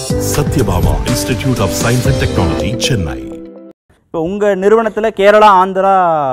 Satyabama Institute of Science and Technology, Chennai. இப்போ உங்கள் நிறுவனத்தில் கேரளா ஆந்திரா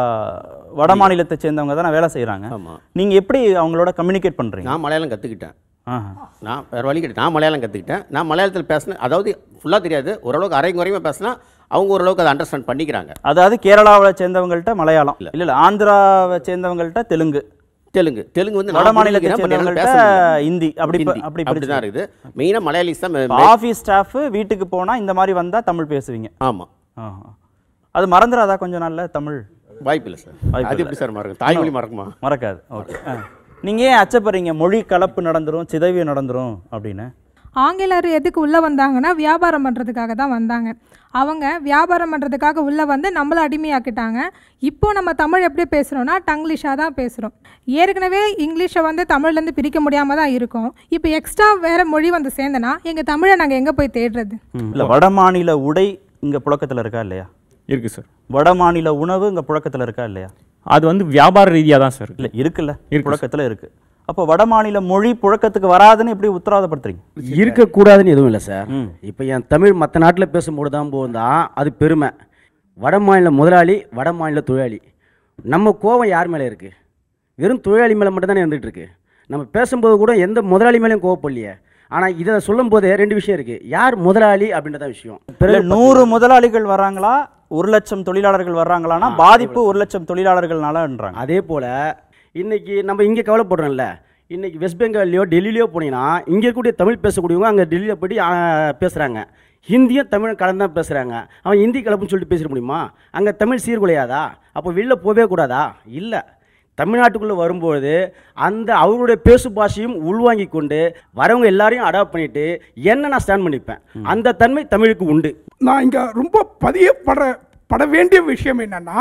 வட மாநிலத்தை சேர்ந்தவங்க தான் வேலை செய்கிறாங்க ஆமாம் நீங்கள் எப்படி அவங்களோட கம்யூனிகேட் பண்ணுறீங்க நான் மலையாளம் கற்றுக்கிட்டேன் ஆஹா நான் வேறு வழி கிடையாது நான் மலையாளம் கற்றுக்கிட்டேன் நான் மலையாளத்தில் பேசினேன் அதாவது ஃபுல்லாக தெரியாது ஓரளவுக்கு அரை குறையுமா பேசினா அவங்க ஓரளவுக்கு அதை அண்டர்ஸ்டாண்ட் பண்ணிக்கிறாங்க அதாவது கேரளாவை சேர்ந்தவங்கள்ட்ட மலையாளம் இல்லை இல்லை ஆந்திராவை சேர்ந்தவங்கள்ட்ட தெலுங்கு தெலுங்கு தெலுங்கு வந்து வட நான் மாநிலத்தை புரிஞ்சுக்கிறேன், but என்னால சேர்ந்தவங்கள்ட்ட பேச முடியல. ஹிந்தி அப்படி ப- ஹிந்தி, அப்படி அப்படி தான் இருக்குது மெயினாக மலையாளிஸ் தான் ஆஃபீஸ் ஸ்டாஃப் வீட்டுக்கு போனால் இந்த மாதிரி வந்தால் தமிழ் பேசுவீங்க ஆமாம் ஆஹா. அது மறந்துடாதா கொஞ்ச நாள்ல தமிழ் வாய்ப்பு இல்லை சார் வாய்ப்பு அது எப்படி சார் மறக்கும் தாய்மொழி மறக்குமா மறக்காது ஓகே நீங்கள் ஏன் அச்சப்படுறீங்க மொழி கலப்பு நடந்துரும் சிதைவு நடந்துரும் அப்படின்னு ஆங்கிலேயர் எதுக்கு உள்ளே வந்தாங்கன்னா வியாபாரம் பண்ணுறதுக்காக தான் வந்தாங்க அவங்க வியாபாரம் பண்ணுறதுக்காக உள்ளே வந்து நம்மளை அடிமையாக்கிட்டாங்க இப்போ நம்ம தமிழ் எப்படி பேசுகிறோன்னா டங்கிலீஷாக தான் பேசுகிறோம் ஏற்கனவே இங்கிலீஷை வந்து தமிழ்லேருந்து பிரிக்க முடியாமல் தான் இருக்கும் இப்போ எக்ஸ்ட்ரா வேறு மொழி வந்து சேர்ந்தனா எங்கள் தமிழை நாங்கள் எங்கே போய் தேடுறது இல்லை வட மாநில உடை இங்கே புழக்கத்தில் இருக்கா இல்லையா இருக்குது சார் வட மாநில உணவு இங்கே புழக்கத்தில் இருக்கா இல்லையா அது வந்து வியாபார ரீதியாக தான் சார் இல்லை இருக்குல்ல இருக்கு புழக்கத்தில் இருக்கு அப்போ வட மாநில மொழி புழக்கத்துக்கு வராதுன்னு எப்படி உத்தரவாதப்படுத்துறீங்க இருக்கக்கூடாதுன்னு எதுவும் இல்லை சார் ம். இப்போ என் தமிழ் மற்ற நாட்டில் பேசும்போது தான் போதுதான் அது பெருமை வட மாநில முதலாளி வட மாநில தொழிலாளி நம்ம கோவம் யார் மேலே இருக்குது வெறும் தொழிலாளி மேலே மட்டும் தானே இருந்துகிட்டு இருக்கு நம்ம பேசும்போது கூட எந்த முதலாளி மேலேயும் கோவப்படலையே ஆனால் இதை சொல்லும் போதே ரெண்டு விஷயம் இருக்குது யார் முதலாளி அப்படின்றத விஷயம் இல்லை நூறு முதலாளிகள் வர்றாங்களா ஒரு லட்சம் தொழிலாளர்கள் வர்றாங்களான்னா பாதிப்பு ஒரு லட்சம் தொழிலாளர்கள்னாலன்றாங்க அதே போல் இன்னைக்கு நம்ம இங்கே கவலைப்படுறோம்ல இன்னைக்கு வெஸ்ட் பெங்கால்லையோ டெல்லியிலையோ போனீங்கன்னா இங்கே இருக்கக்கூடிய தமிழ் பேசக்கூடியவங்க அங்கே டெல்லியில் போய் பேசுகிறாங்க ஹிந்தியும் தமிழும் கலந்து தான் பேசுகிறாங்க அவன் ஹிந்தி கலப்புன்னு சொல்லிட்டு பேசிட முடியுமா அங்கே தமிழ் சீர்குலையாதா அப்போ வெளில போகவே கூடாதா இல்லை தமிழ்நாட்டுக்குள்ளே வரும்போது அந்த அவருடைய பேசு பாஷையும் உள்வாங்கி கொண்டு வரவங்க எல்லாரையும் அடாப்ட் பண்ணிட்டு என்ன நான் ஸ்டாண்ட் பண்ணிப்பேன் அந்த தன்மை தமிழுக்கு உண்டு நான் இங்கே ரொம்ப பதியப்பட பட வேண்டிய விஷயம் என்னன்னா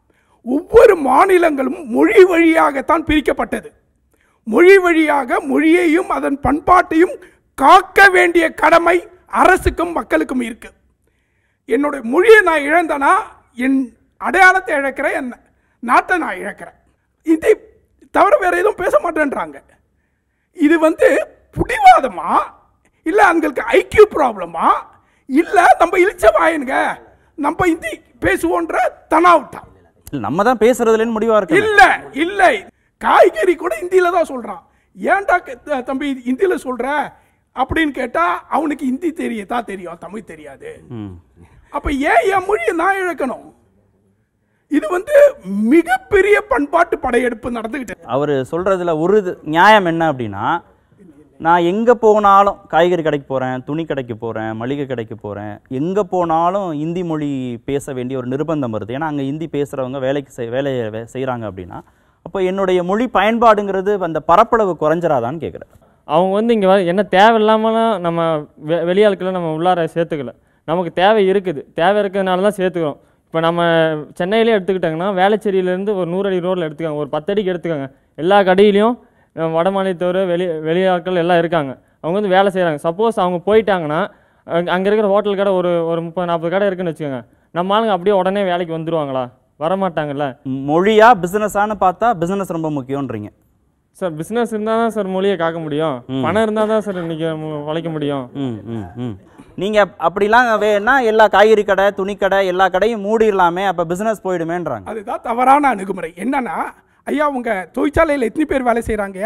ஒவ்வொரு மாநிலங்களும் மொழி வழியாகத்தான் பிரிக்கப்பட்டது மொழி வழியாக மொழியையும் அதன் பண்பாட்டையும் காக்க வேண்டிய கடமை அரசுக்கும் மக்களுக்கும் இருக்கு என்னுடைய மொழியை நான் இழந்தனா என் அடையாளத்தை இழக்கிறேன் என் நாட்டை நான் இழக்கிறேன் இதை தவிர வேற எதுவும் பேச மாட்டேன்றாங்க இது வந்து புடிவாதமா இல்ல அவங்களுக்கு ஐக்கியூ ப்ராப்ளமா இல்ல நம்ம இழிச்ச வாயனுங்க நம்ம இந்தி பேசுவோன்ற தனாவுட்டா இல்ல, நம்ம தான் பேசுறதுலன்னு முடிவா இருக்கு இல்ல இல்ல காய்கறி கூட இந்தியில தான் சொல்றான் ஏன்டா க- த- தம்பி இந்தியில சொல்ற அப்படின்னு கேட்டா அவனுக்கு ஹிந்தி தெரியதா தெரியும் தமிழ் தெரியாது அப்ப ஏன் என் மொழியை நான் இழக்கணும் இது வந்து மிகப்பெரிய பண்பாட்டு படையெடுப்பு நடந்துகிட்டு அவர் சொல்றதுல ஒரு இது நியாயம் என்ன அப்படின்னா நான் எங்கே போனாலும் காய்கறி கடைக்கு போகிறேன் துணி கடைக்கு போகிறேன் மளிகை கடைக்கு போகிறேன் எங்கே போனாலும் இந்தி மொழி பேச வேண்டிய ஒரு நிர்பந்தம் வருது ஏன்னா அங்கே ஹிந்தி பேசுகிறவங்க வேலைக்கு செய் வேலையை வே- செய்கிறாங்க அப்படின்னா அப்போ என்னுடைய மொழி பயன்பாடுங்கிறது அந்த பரப்பளவு குறைஞ்சராதான்னு கேட்குறேன் அவங்க வந்து இங்கே என்ன தேவையில்லாமலாம் நம்ம வெ வெளியாட்களை நம்ம உள்ளார சேர்த்துக்கல நமக்கு தேவை இருக்குது தேவை இருக்கிறதுனால தான் சேர்த்துக்கிறோம் இப்போ நம்ம சென்னையிலே எடுத்துக்கிட்டாங்கன்னா வேளச்சேரியிலேருந்து ஒரு நூறு அடி ரோட்டில் எடுத்துக்காங்க ஒரு பத்தடிக்கு எடுத்துக்காங்க எல்லா கடையிலையும் நம்ம வட மாநிலத்தவர் வெளி வெளியாட்கள் எல்லாம் இருக்காங்க அவங்க வந்து வேலை செய்கிறாங்க சப்போஸ் அவங்க போயிட்டாங்கன்னா அங்கே இருக்கிற ஹோட்டல் கடை ஒரு ஒரு முப்பது நாற்பது கடை இருக்குன்னு வச்சுக்கோங்க நம்ம ஆளுங்க அப்படியே உடனே வேலைக்கு வந்துருவாங்களா வரமாட்டாங்கல்ல மொழியா பிஸ்னஸான்னு பார்த்தா பிஸ்னஸ் ரொம்ப முக்கியன்றீங்க சார் பிஸ்னஸ் இருந்தால் தான் சார் மொழியை காக்க முடியும் பணம் இருந்தால் தான் சார் இன்றைக்கி உழைக்க முடியும் ம் ம் ம் நீங்கள் அப்படிலாம் வேணா எல்லா காய்கறி கடை துணி கடை எல்லா கடையும் மூடிடலாமே அப்போ பிஸ்னஸ் போயிடுமேன்றாங்க அதுதான் தவறான அணுகுமுறை என்னன்னா ஐயா உங்க தொழிற்சாலையில் எத்தனை பேர் வேலை செய்கிறாங்கய்யா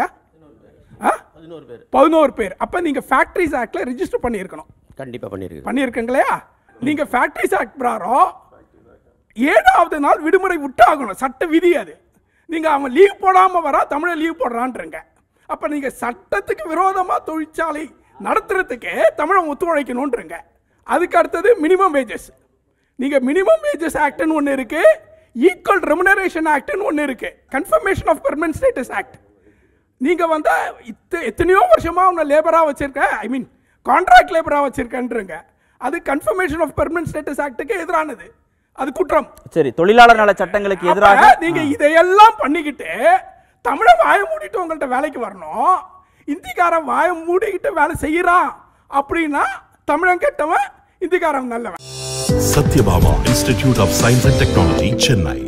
பதினோரு பேர் பதினோரு பேர் அப்போ நீங்கள் ஃபேக்ட்ரிஸ் ஆக்டில் ரிஜிஸ்டர் பண்ணியிருக்கணும் கண்டிப்பாக பண்ணியிருக்கு பண்ணியிருக்கீங்களா நீங்கள் ஃபேக்ட்ரிஸ் ஆக்ட் பிரகாரம் ஏழாவது நாள் விடுமுறை விட்டாகணும் சட்ட விதி அது நீங்கள் அவன் லீவ் போடாமல் வரா தமிழை லீவ் போடுறான்றங்க அப்போ நீங்கள் சட்டத்துக்கு விரோதமாக தொழிற்சாலை நடத்துறதுக்கு தமிழை ஒத்துழைக்கணுன்றங்க அதுக்கு அடுத்தது மினிமம் வேஜஸ் நீங்கள் மினிமம் வேஜஸ் ஆக்ட்னு ஒன்று இருக்கு ஈக்குவல் ரெமுனரேஷன் ஆக்ட்னு ஒன்று இருக்கு confirmation of permanent status act நீங்க வந்து இத்த எத்தனையோ வருஷமா உங்க லேபரா வச்சிருக்க ஐ மீன் கான்ட்ராக்ட் லேபரா வச்சிருக்கன்றங்க அது கன்ஃபர்மேஷன் ஆஃப் பெர்மனன்ட் ஸ்டேட்டஸ் ஆக்டுக்கு எதிரானது அது குற்றம் சரி தொழிலாளர் நல சட்டங்களுக்கு எதிராக அப்ப நீங்க இதையெல்லாம் பண்ணிக்கிட்டு தமிழ வாய மூடிட்டு உங்கள்ட்ட வேலைக்கு வரணும் இந்திக்காரன் வாய மூடிக்கிட்டு வேலை செய்யறான் அப்படின்னா தமிழன் கெட்டவன் இந்திக்காரன் நல்லவன் Satyabama Institute of Science and Technology, Chennai.